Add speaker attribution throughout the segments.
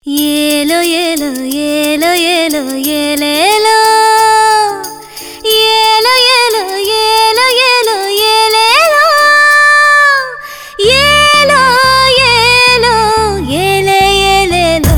Speaker 1: ஏலோ ஏலோ ஏலோ ஏலோ ஏலேலோ ஏலோ ஏலோ ஏலோ ஏலோ ஏலேலோ ஏலோ ஏலோ ஏலே ஏலேலோ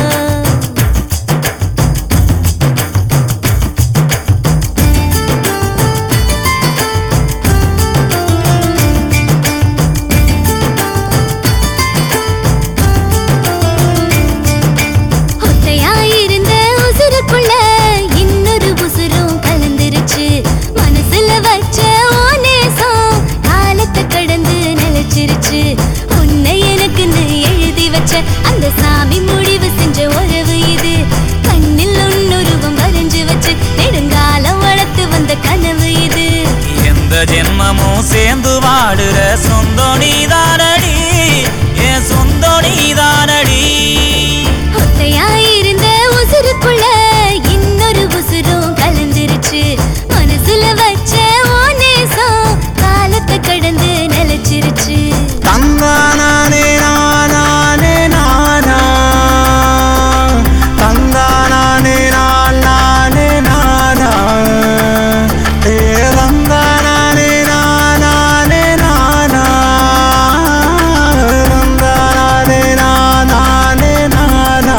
Speaker 1: ஒத்தையாயிருந்த உசுருக்குள்ள இன்னொரு உசுரும் கலந்துருச்சு மனசுல வச்ச ஓ நேசம் காலத்தை கடந்து நிலைச்சிருச்சு உன்னை எனக்குன்னு எழுதி வச்ச அந்த சாமி முடிவு செஞ்ச உறவு இது கண்ணில் உன்னுருவம் வரைஞ்சு வச்சு நெடுங்காலம் வளர்த்து வந்த கனவு இது
Speaker 2: எந்த ஜென்மமும் சேர்ந்து வாடுற சொந்தம் நீதானடி என் சொந்தம் நீதானடி
Speaker 1: ஒத்தையாயிருந்த உசுருக்குள்ள இன்னொரு உசுரும் கலந்துருச்சு மனசுல வச்ச ஓ நேசம் காலத்தை கடந்து நிலைச்சிருச்சு
Speaker 3: தங்கானானே நானானே நானா தங்கானானே நான் நானே நானா ஏ தங்கானானே நானானே நானா தங்கானானே நானானே நானா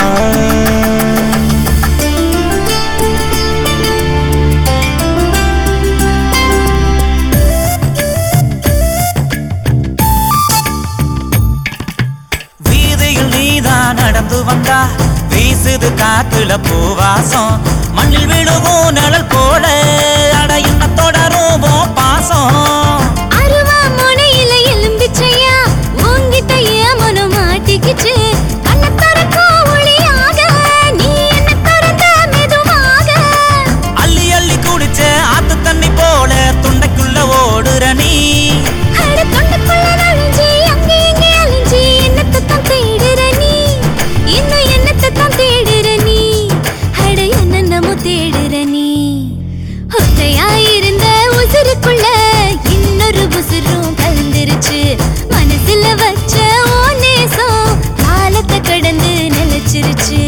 Speaker 2: வீதியில் நீதான் நடந்து வந்தா வீசுது காத்துல பூவாசம் மண்ணில் விழுகும் நிழல் போல அட என்ன தொடரும் உன் பாசம்
Speaker 1: அருவா முனையில எலும்பிச்சையா உங்கிட்ட ஏன் மனம் மாட்டிக்கிச்சு கண்ணை திறக்கும் ஒளியாக நீ என்ன திறந்த மெதுவாக
Speaker 2: அள்ளி அள்ளி குடிச்ச ஆத்து தண்ணி போல துண்டைக்குள்ள ஓடுற நீ
Speaker 1: அட தொண்டைக்குள்ள நுழைஞ்சு அங்கே இங்கே அலைஞ்சு என்னத்தைத்தான் தேடுற நீ இன்னும் என்னத்தைத்தான் தேடுற நீ அட என்னென்னமோ தேடுற நீ ஒத்தையாயிருந்த உசுருக்குள்ள இன்னொரு உசுரும் கலந்துருச்சு மனசுல வச்ச ஓ நேசம் காலத்தை கடந்து நிலைச்சிருச்சு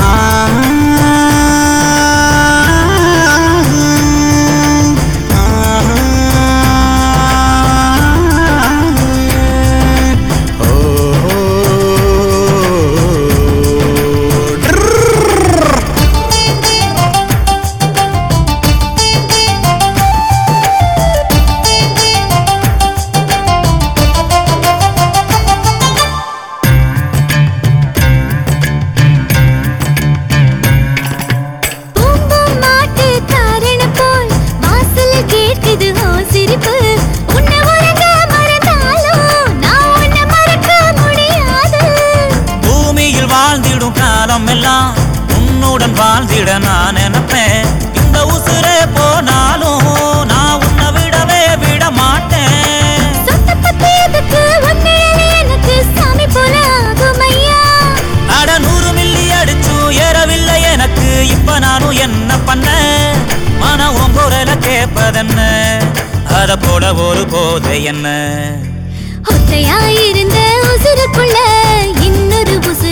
Speaker 1: பூம்பும் மாட்டு காரண போல் வாசல்ல கேட்குது ஓ சிரிப்பு உன்னை உறங்க மறந்தாலும் நான் உன்னை மறக்க முடியாது
Speaker 2: பூமியில் வாழ்ந்திடும் காலம் எல்லாம் உன்னுடன் வாழ்ந்திட நான் நினைப்பேன் இந்த உசுரே போனாலும் நான் உன்னை விடவே விட மாட்டேன்
Speaker 1: சொத்த பத்தி எதுக்கு உன்னிழலே எனக்கு சாமி போல ஆகும் ஐயா
Speaker 2: அட நூறு மில்லி அடிச்சும் ஏறவில்லை எனக்கு இப்ப நானும் என்ன பண்ண மன உங்குரல கேட்பதென்ன அத போல ஒரு போதை என்ன
Speaker 1: ஒத்தையாயிருந்த உசுருக்குள்ள இன்னொரு உசுரு